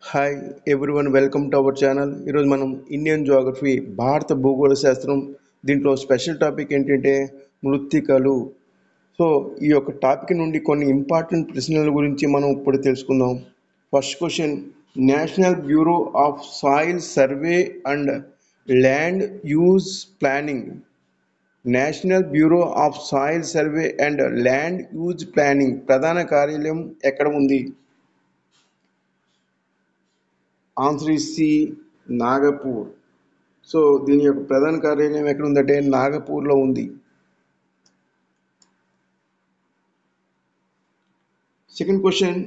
hi everyone welcome to our channel ఈరోజు మనం Indian geography భారత భూగోళ శాస్త్రం దీంట్లో స్పెషల్ టాపిక్ ఏంటంటే మృత్తికలు సో ఈ యొక్క టాపిక్ నుండి కొన్ని ఇంపార్టెంట్ ప్రశ్నల గురించి మనం ఇప్పుడు తెలుసుకుందాం first question National Bureau of Soil Survey and Land Use Planning National Bureau of Soil Survey and Land Use Planning ప్రధాన కార్యాలయం ఎక్కడ ఉంది answer is C Nagpur so దీని యొక్క ప్రధాన కార్యాలయం ఎక్కడ ఉందంటే నాగపూర్లో ఉంది సెకండ్ క్వశ్చన్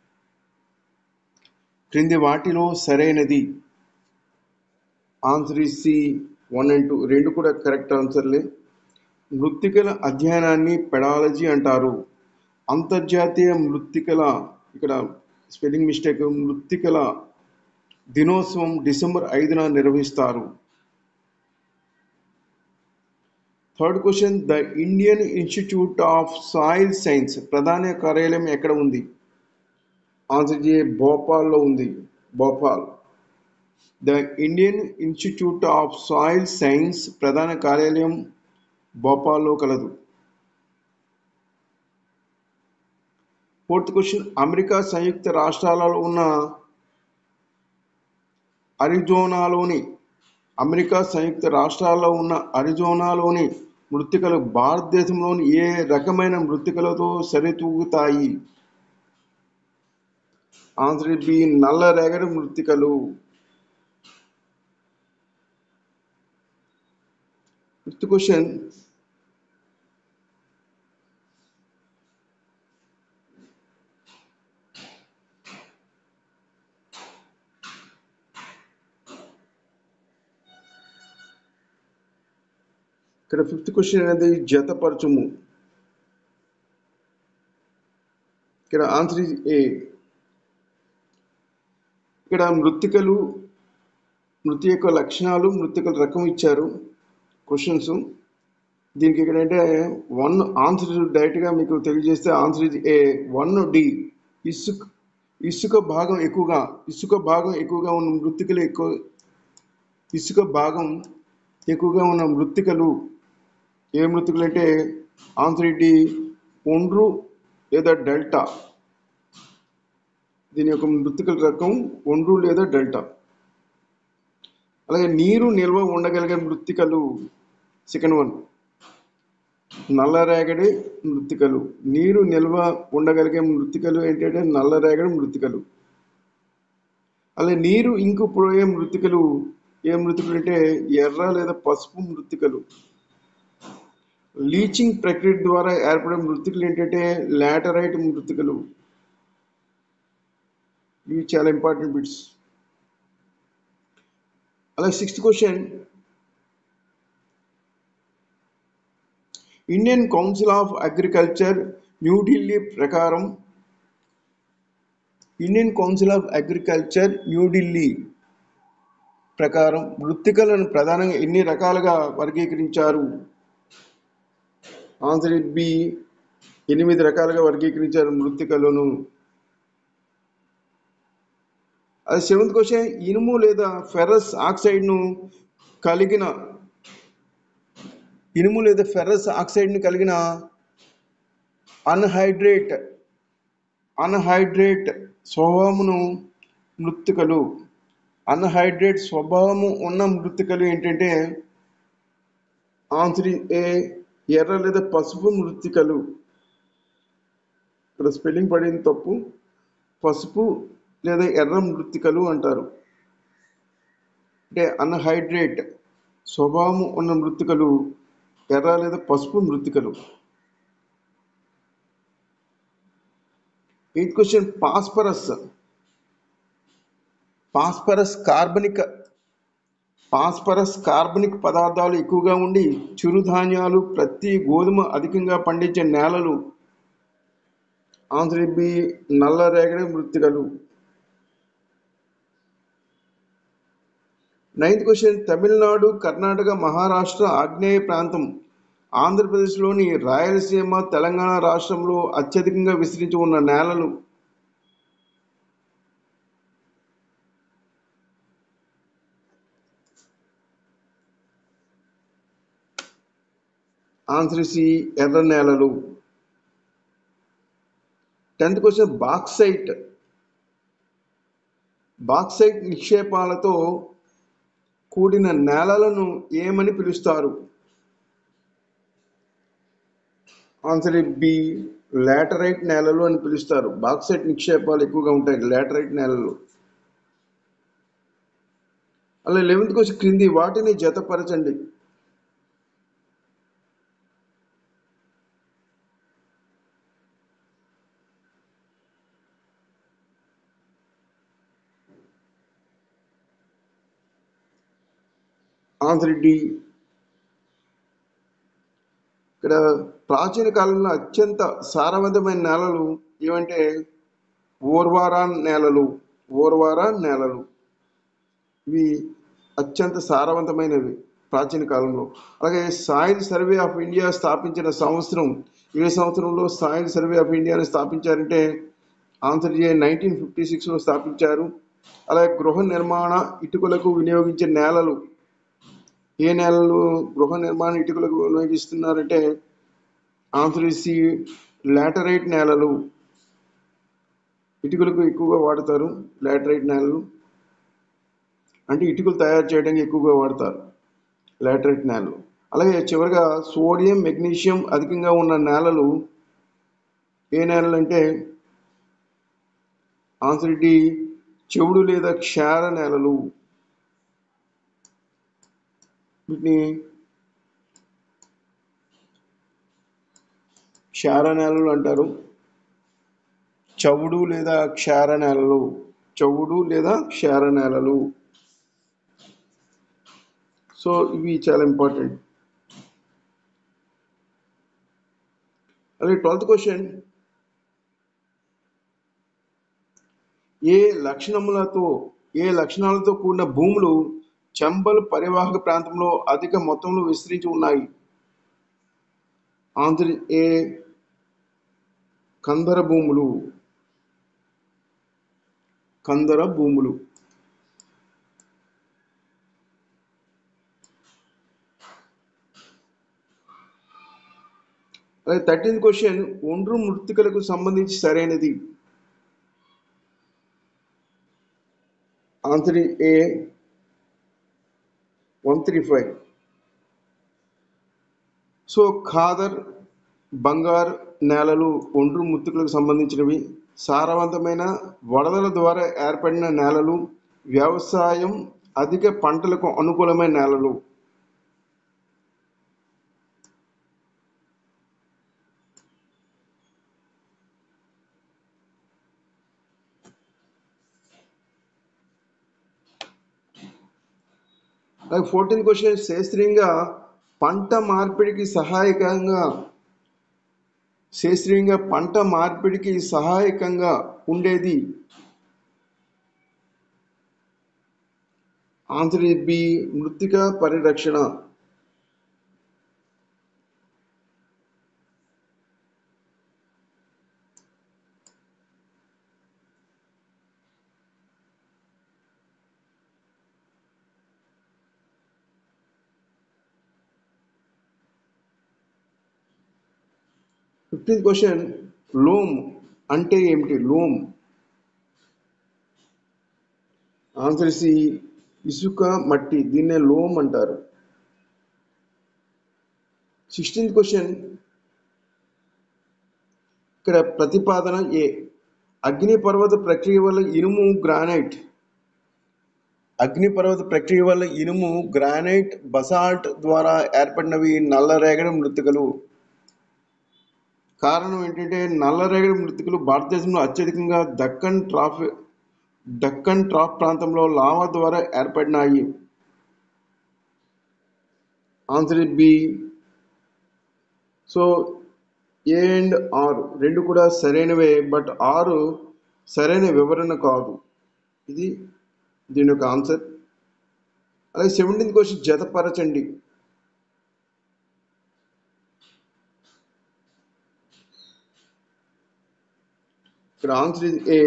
క్రింది వాటిలో సరైనది answer is C one and two రెండు కూడా కరెక్ట్ ఆన్సర్లే మృత్తికల అధ్యయనాన్ని పెడాలజీ అంటారు అంతర్జాతీయ మృత్తికల ఇక్కడ స్పెల్లింగ్ మిస్టేక్ మృత్తికల దినోత్సవం డిసెంబర్ ఐదున నిర్వహిస్తారు third question the Indian Institute of Soil Science ప్రధాన కార్యాలయం ఎక్కడ ఉంది ఆన్సర్ జే భోపాల్లో ఉంది Bhopal the Indian Institute of Soil Science ప్రధాన కార్యాలయం భోపాల్లో కలదు ఫోర్త్ క్వశ్చన్ అమెరికా సంయుక్త రాష్ట్రాలలో ఉన్న అరిజోనాలోని అమెరికా సంయుక్త రాష్ట్రాల్లో ఉన్న అరిజోనాలోని మృత్తికలు భారతదేశంలోని ఏ రకమైన మృత్తికలతో సరితూగుతాయి ఆన్సర్ బి నల్ల రేగడి మృత్తికలు ఫిఫ్త్ క్వశ్చన్ ఇక్కడ ఫిఫ్త్ క్వశ్చన్ అనేది జతపరచుము ఇక్కడ ఆన్సర్ ఇస్ ఏ ఇక్కడ మృత్తికలు మృతి యొక్క లక్షణాలు మృత్తికల రకం ఇచ్చారు క్వశ్చన్స్ దీనికి ఇక్కడ అంటే వన్ ఆన్సర్ డైరెక్ట్గా మీకు తెలియజేస్తే answer is A one D ఇసుక ఇసుక భాగం ఎక్కువగా ఇసుక భాగం ఎక్కువగా ఉన్న మృత్తికలు ఎక్కువ ఇసుక భాగం ఎక్కువగా ఉన్న మృత్తికలు ఏ మృతికలు అంటే ఆన్సర్ డి ఒండ్రు లేదా డెల్టా దీని యొక్క మృతికల రకం ఒండ్రు లేదా డెల్టా అలాగే నీరు నిల్వ ఉండగలిగే మృత్తికలు సెకండ్ వన్ నల్లరేగడి మృత్తికలు నీరు నిల్వ ఉండగలిగే మృత్తికలు ఏంటంటే నల్లరేగడి మృత్తికలు అలాగే నీరు ఇంకు పోయే మృత్తికలు ఏ మృతికలు అంటే ఎర్ర లేదా పసుపు మృత్తికలు లీచింగ్ ప్రక్రియ ద్వారా ఏర్పడే మృతికలు ఏంటంటే లాటరైట్ మృతికలు ఇవి చాలా ఇంపార్టెంట్ బిట్స్ అలాగే sixth question Indian Council of Agriculture New Delhi ప్రకారం Indian Council of Agriculture New Delhi ప్రకారం మృత్తికలను ప్రధానంగా ఎన్ని రకాలుగా వర్గీకరించారు ఆన్సర్ బి ఎనిమిది రకాలుగా వర్గీకరించారు మృత్తికలను అది సెవెంత్ క్వశ్చన్ ఇనుము లేదా ఫెరస్ ఆక్సైడ్ను కలిగిన ఇనుము లేదా ఫెరస్ ఆక్సైడ్ను కలిగిన అన్హైడ్రేట్ అన్హైడ్రేట్ స్వభావమును మృత్తికలు అన్హైడ్రేట్ స్వభావము ఉన్న మృత్తికలు ఏంటంటే ఆన్సర్ ఏ ఎర్ర లేదా పసుపు మృత్తికలు ఇక్కడ స్పెల్లింగ్ పడింది తప్పు పసుపు లేదా ఎర్ర మృత్తికలు అంటారు అంటే అన్హైడ్రేట్ స్వభావం ఉన్న మృత్తికలు ఎర్ర లేదా పసుపు మృత్తికలు ఎయిత్ క్వశ్చన్ పాస్పరస్ పాస్పరస్ కార్బనిక్ పాస్పరస్ కార్బనిక్ పదార్థాలు ఎక్కువగా ఉండి చిరుధాన్యాలు ప్రతి గోధుమ అధికంగా పండించే నేలలు ఆంధ్ర బి నల్ల రేగడి మృతికలు నైన్త్ క్వశ్చన్ తమిళనాడు కర్ణాటక మహారాష్ట్ర ఆగ్నేయ ప్రాంతం ఆంధ్రప్రదేశ్లోని రాయలసీమ తెలంగాణ రాష్ట్రంలో అత్యధికంగా విస్తరించి ఉన్న నేలలు ఆన్సర్ సి ఎర్ర నేలలు టెన్త్ క్వశ్చన్ బాక్సైట్ బాక్సైట్ నిక్షేపాలతో కూడిన నేలలను ఏమని పిలుస్తారు ఆన్సర్ బి లాటరైట్ నేలలు అని పిలుస్తారు బాక్సైట్ నిక్షేపాలు ఎక్కువగా ఉంటాయి లాటరైట్ నేలలు అలా లెవెన్త్కి వచ్చి క్రింది వాటిని జతపరచండి ఆన్సర్ డి ఇక్కడ ప్రాచీన కాలంలో అత్యంత సారవంతమైన నేలలు ఏమంటే ఓర్వారా నేలలు ఓర్వారా నేలలు ఇవి అత్యంత సారవంతమైనవి ప్రాచీన కాలంలో అలాగే సాయిల్ సర్వే ఆఫ్ ఇండియా స్థాపించిన సంవత్సరం ఏ సంవత్సరంలో సాయిల్ సర్వే ఆఫ్ ఇండియాని స్థాపించారంటే ఆన్సర్ ఏ నైన్టీన్ ఫిఫ్టీ సిక్స్లో స్థాపించారు అలాగే గృహ నిర్మాణ ఇటుకలకు వినియోగించే నేలలు ఏ నేలలు గృహ నిర్మాణ ఇటుకలకు వినియోగిస్తున్నారంటే ఆన్సర్ సి లాటరైట్ నేలలు ఇటుకలకు ఎక్కువగా వాడతారు లాటరైట్ నేలలు అంటే ఇటుకలు తయారు చేయడానికి ఎక్కువగా వాడతారు లాటరైట్ నేలలు అలాగే చివరిగా సోడియం మెగ్నీషియం అధికంగా ఉన్న నేలలు ఏ నేలలు అంటే ఆన్సర్ డి చెవుడు లేదా క్షార నేలలు వీటిని క్షార నేలలు అంటారు చవుడు లేదా క్షార నేలలు చవుడు లేదా క్షార నేలలు సో ఇవి చాలా ఇంపార్టెంట్ అలాగే ట్వెల్త్ క్వశ్చన్ ఏ లక్షణములతో ఏ లక్షణాలతో కూడిన భూములు చంబల్ పరివాహక ప్రాంతంలో అధిక మొత్తంలో విస్తరించి ఉన్నాయి ఆంధ్ర ఏ కందర భూములు కందర భూములు అలాగే థర్టీన్త్ క్వశ్చన్ ఒండ్రు మృతికలకు సంబంధించి సరైనది answer A one three five so khadar bangar నేలలు ఒండ్రు ముత్తుకులకు సంబంధించినవి సారవంతమైన వరదల ద్వారా ఏర్పడిన నేలలు వ్యవసాయం అధిక పంటలకు అనుకూలమైన నేలలు అలాగే ఫోర్టీన్ క్వశ్చన్ శాస్త్రీయంగా పంట మార్పిడికి సహాయకంగా శాస్త్రీయంగా పంట మార్పిడికి సహాయకంగా ఉండేది ఆన్సర్ బి మృతిక పరిరక్షణ ఫిఫ్టీన్త్ క్వశ్చన్ లోమ్ అంటే ఏమిటి లోమ్ ఆన్సర్ సి ఇసుక మట్టి దీన్నే లోమ్ అంటారు సిక్స్టీన్త్ క్వశ్చన్ ఇక్కడ ప్రతిపాదన ఏ అగ్నిపర్వత ప్రక్రియ వల్ల ఇనుము గ్రానైట్ అగ్నిపర్వత ప్రక్రియ వల్ల ఇనుము గ్రానైట్ బసాల్ట్ ద్వారా ఏర్పడినవి నల్లరేగడి మృతికలు కారణం ఏంటంటే నల్లరేగడి మృతికలు భారతదేశంలో అత్యధికంగా దక్కన్ ట్రాఫ్ దక్కన్ ట్రాప్ ప్రాంతంలో లావా ద్వారా ఏర్పడినాయి answer B so A and R రెండు కూడా సరైనవే బట్ ఆరు సరైన వివరణ కాదు ఇది దీని యొక్క ఆన్సర్ అలాగే సెవెంటీన్త్ క్వశ్చన్ జతపరచండి ఇక్కడ ఆన్సర్ ఇస్ ఏ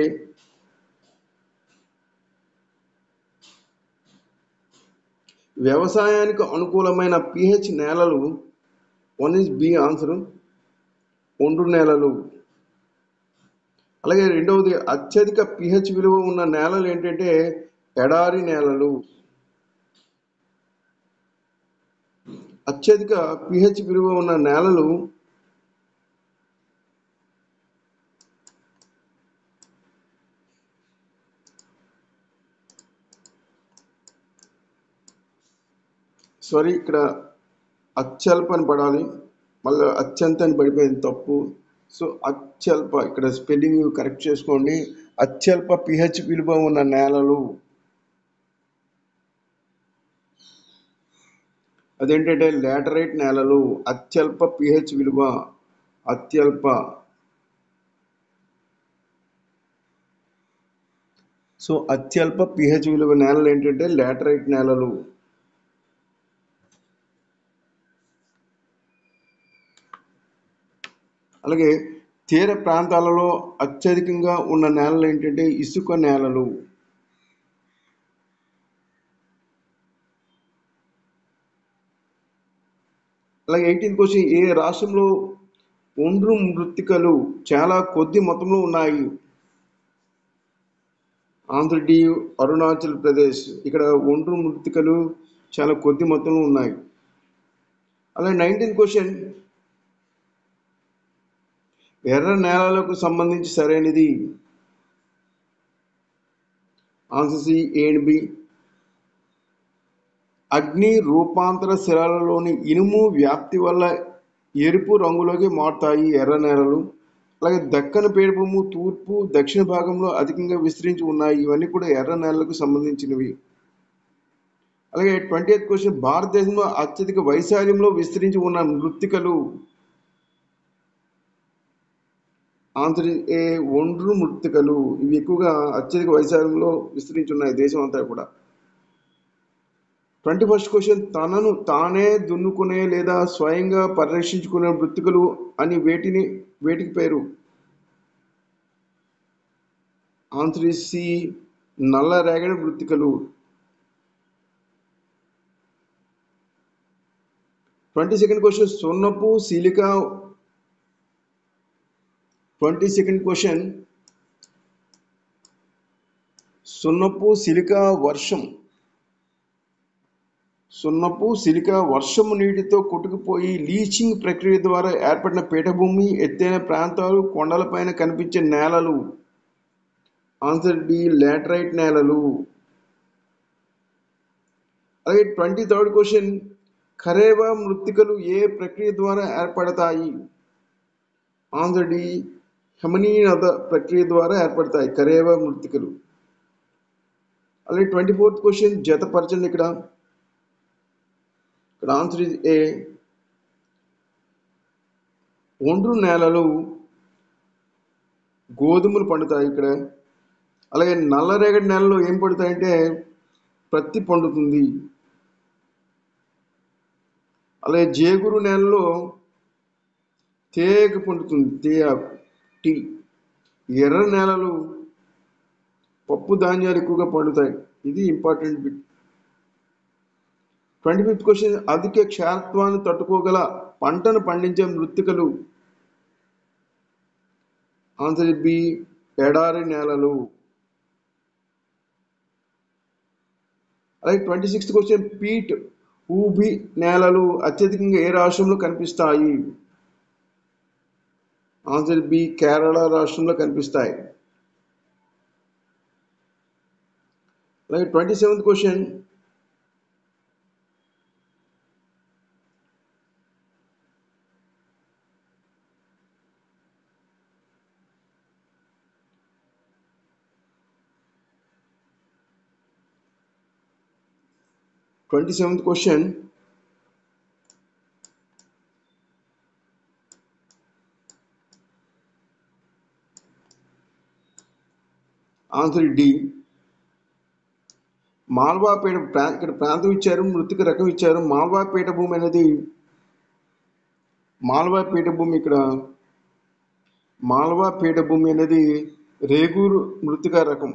వ్యవసాయానికి అనుకూలమైన పిహెచ్ నేలలు వన్ ఇస్ బి ఆన్సర్ ఒండ్రు నేలలు అలాగే రెండవది అత్యధిక పిహెచ్ విలువ ఉన్న నేలలు ఏంటంటే ఎడారి నేలలు అత్యధిక పిహెచ్ విలువ ఉన్న నేలలు సారీ ఇక్కడ అత్యల్ప అని పడాలి మళ్ళీ అత్యంత అని పడిపోయింది తప్పు సో అత్యల్ప ఇక్కడ స్పెల్లింగ్ కరెక్ట్ చేసుకోండి అత్యల్ప పిహెచ్ విలువ ఉన్న నేలలు అదేంటంటే లాటరైట్ నేలలు అత్యల్ప పిహెచ్ విలువ అత్యల్ప సో అత్యల్ప పిహెచ్ విలువ నేలలు ఏంటంటే లాటరైట్ నేలలు అలాగే తీర ప్రాంతాలలో అత్యధికంగా ఉన్న నేలలు ఏంటంటే ఇసుక నేలలు అలాగే ఎయిటీన్త్ క్వశ్చన్ ఏ రాష్ట్రంలో ఒండ్రు మృత్తికలు చాలా కొద్ది మొత్తంలో ఉన్నాయి ఆంధ్రడి అరుణాచల్ ప్రదేశ్ ఇక్కడ ఒండ్రు మృత్తికలు చాలా కొద్ది మొత్తంలో ఉన్నాయి అలాగే నైన్టీన్త్ క్వశ్చన్ ఎర్ర నేలలకు సంబంధించి సరైనది answer C A and B అగ్ని రూపాంతర శిలలలోని ఇనుము వ్యాప్తి వల్ల ఎరుపు రంగులోకి మారుతాయి ఎర్ర నేలలు అలాగే దక్కన పీఠభూము తూర్పు దక్షిణ భాగంలో అధికంగా విస్తరించి ఉన్నాయి ఇవన్నీ కూడా ఎర్ర నేలలకు సంబంధించినవి అలాగే ట్వంటీ ఎయిత్ క్వశ్చన్ భారతదేశంలో అత్యధిక వైశాల్యంలో విస్తరించి ఉన్న మృత్తికలు ఆన్సర్ ఏ ఒండ్రు మృత్తికలు ఇవి ఎక్కువగా అత్యధిక వైశాల్యంలో విస్తరించి ఉన్నాయి దేశం అంతా కూడా ట్వంటీ ఫస్ట్ క్వశ్చన్ తనను తానే దున్నుకునే లేదా స్వయంగా పరిరక్షించుకునే మృత్తికలు అని వేటిని వేటికి పేరు ఆన్సర్ సి నల్ల రేగడి మృత్తికలు ట్వంటీ సెకండ్ క్వశ్చన్ సున్నపు సిలికా ట్వంటీ సెకండ్ క్వశ్చన్ సున్నపు సిలికా వర్షం సున్నపు సిలికా వర్షము నీటితో కొట్టుకుపోయి లీచింగ్ ప్రక్రియ ద్వారా ఏర్పడిన పీఠభూమి ఎత్తైన ప్రాంతాలు కొండలపైన కనిపించే నేలలు ఆన్సర్ డి లాటరైట్ నేలలు అలాగే ట్వంటీ థర్డ్ క్వశ్చన్ ఖరేవా మృత్తికలు ఏ ప్రక్రియ ద్వారా ఏర్పడతాయి ఆన్సర్ డి హమనీనద ప్రక్రియ ద్వారా ఏర్పడతాయి ఖరేవా మృత్తికలు అలాగే ట్వంటీ ఫోర్త్ క్వశ్చన్ జతపరచండి ఇక్కడ ఇక్కడ ఆన్సర్ ఇస్ ఏ ఒండ్రు నేలలు గోధుమలు పండుతాయి ఇక్కడ అలాగే నల్లరేగడి నేలలో ఏం పండుతాయంటే ప్రత్తి పండుతుంది అలాగే జేగురు నేలలో తేగ పండుతుంది తేయాకు టీ ఎర్ర నేలలు పప్పు ధాన్యాలు ఎక్కువగా పండుతాయి ఇది important bit twenty fifth question అధిక క్షారత్వాన్ని తట్టుకోగల పంటను పండించే మృత్తికలు ఆన్సర్ బి ఎడారి నేలలు అలాగే ట్వంటీ సిక్స్త్ క్వశ్చన్ పీట్ ఊబి నేలలు అత్యధికంగా ఏ రాష్ట్రంలో కనిపిస్తాయి ఆన్సర్ బి కేరళ రాష్ట్రంలో కనిపిస్తాయి అలాగే twenty seventh question twenty seventh question answer D మాల్వాపేట ప్రా ఇక్కడ ప్రాంతం ఇచ్చారు మృతిక రకం ఇచ్చారు మాల్వాపేట భూమి అనేది మాల్వా పీఠభూమి ఇక్కడ మాల్వా పీఠభూమి అనేది రేగూరు మృతిక రకం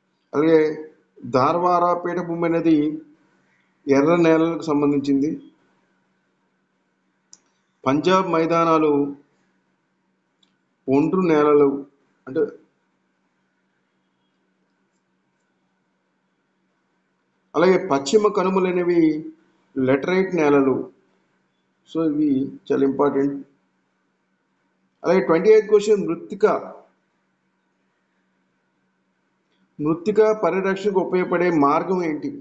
అలాగే ధార్వార పీఠభూమి అనేది ఎర్ర నేలలకు సంబంధించింది పంజాబ్ మైదానాలు ఒండ్రు నేలలు అంటే అలాగే పశ్చిమ కనుమలు అనేవి లెటరైట్ నేలలు సో ఇవి చాలా ఇంపార్టెంట్ అలాగే ట్వంటీ ఎయిత్ క్వశ్చన్ మృత్తిక మృత్తిక పరిరక్షణకు ఉపయోగపడే మార్గం ఏంటి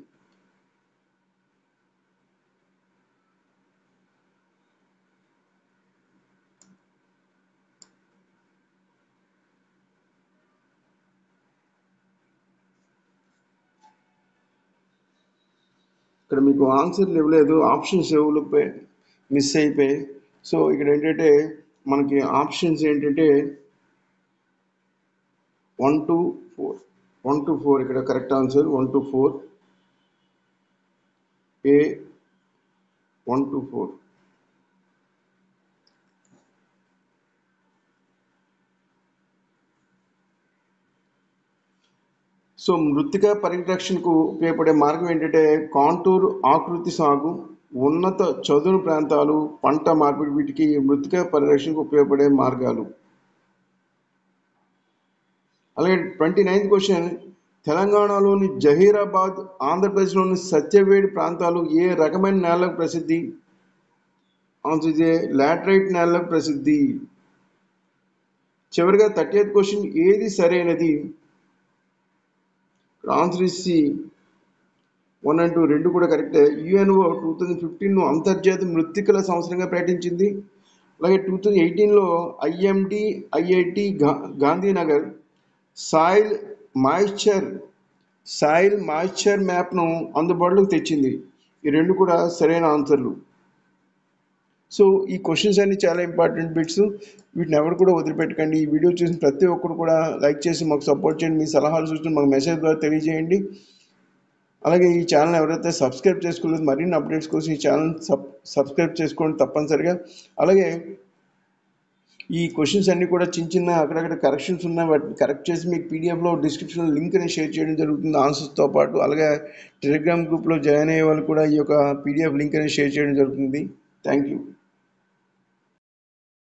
ఇక్కడ మీకు ఆన్సర్లు ఇవ్వలేదు ఆప్షన్స్ ఇవ్వలేకపోయి మిస్ అయిపోయి సో ఇక్కడ ఏంటంటే మనకి ఆప్షన్స్ ఏంటంటే one two four one two four ఇక్కడ correct answer one two four A one two four so మృతిక పరిరక్షణకు ఉపయోగపడే మార్గం ఏంటంటే కాంటూర్ ఆకృతి సాగు ఉన్నత చదును ప్రాంతాలు పంట మార్పిడి వీటికి మృతిక పరిరక్షణకు ఉపయోగపడే మార్గాలు అలాగే ట్వంటీ నైన్త్ క్వశ్చన్ తెలంగాణలోని జహీరాబాద్ ఆంధ్రప్రదేశ్లోని సత్యవేడి ప్రాంతాలు ఏ రకమైన నేలకు ప్రసిద్ధి ఆన్సర్ ఇదే లాటరైట్ నేలకు ప్రసిద్ధి చివరిగా థర్టీ ఎయిత్ క్వశ్చన్ ఏది సరైనది answer is C one and two రెండు కూడా కరెక్టే యుఎన్ఓ టూ థౌజండ్ ఫిఫ్టీన్ను అంతర్జాతీయ మృత్తికల సంవత్సరంగా ప్రకటించింది అలాగే టూ థౌజండ్ ఎయిటీన్లో IMD IIT Gandhinagar soil moisture soil moisture మ్యాప్ను అందుబాటులోకి తెచ్చింది ఈ రెండు కూడా సరైన ఆన్సర్లు సో ఈ క్వశ్చన్స్ అన్ని చాలా ఇంపార్టెంట్ బిట్స్ వీటిని ఎవరు కూడా వదిలిపెట్టకండి ఈ వీడియో చూసిన ప్రతి ఒక్కరు కూడా లైక్ చేసి మాకు సపోర్ట్ చేయండి మీ సలహాలు సూచనలు మాకు మెసేజ్ ద్వారా తెలియజేయండి అలాగే ఈ ఛానల్ ఎవరైతే సబ్స్క్రైబ్ చేసుకోలేదు మరిన్ని అప్డేట్స్ కోసం ఈ ఛానల్ సబ్ సబ్స్క్రైబ్ చేసుకోండి తప్పనిసరిగా అలాగే ఈ క్వశ్చన్స్ అన్ని కూడా చిన్న చిన్న అక్కడక్కడ కరెక్షన్స్ ఉన్నాయి వాటిని కరెక్ట్ చేసి మీకు పీడిఎఫ్లో డిస్క్రిప్షన్లో లింక్ అనేది షేర్ చేయడం జరుగుతుంది ఆన్సర్స్తో పాటు అలాగే టెలిగ్రామ్ గ్రూప్లో జాయిన్ అయ్యే వాళ్ళు కూడా ఈ యొక్క పీడిఎఫ్ లింక్ అనేది షేర్ చేయడం జరుగుతుంది థ్యాంక్ యూ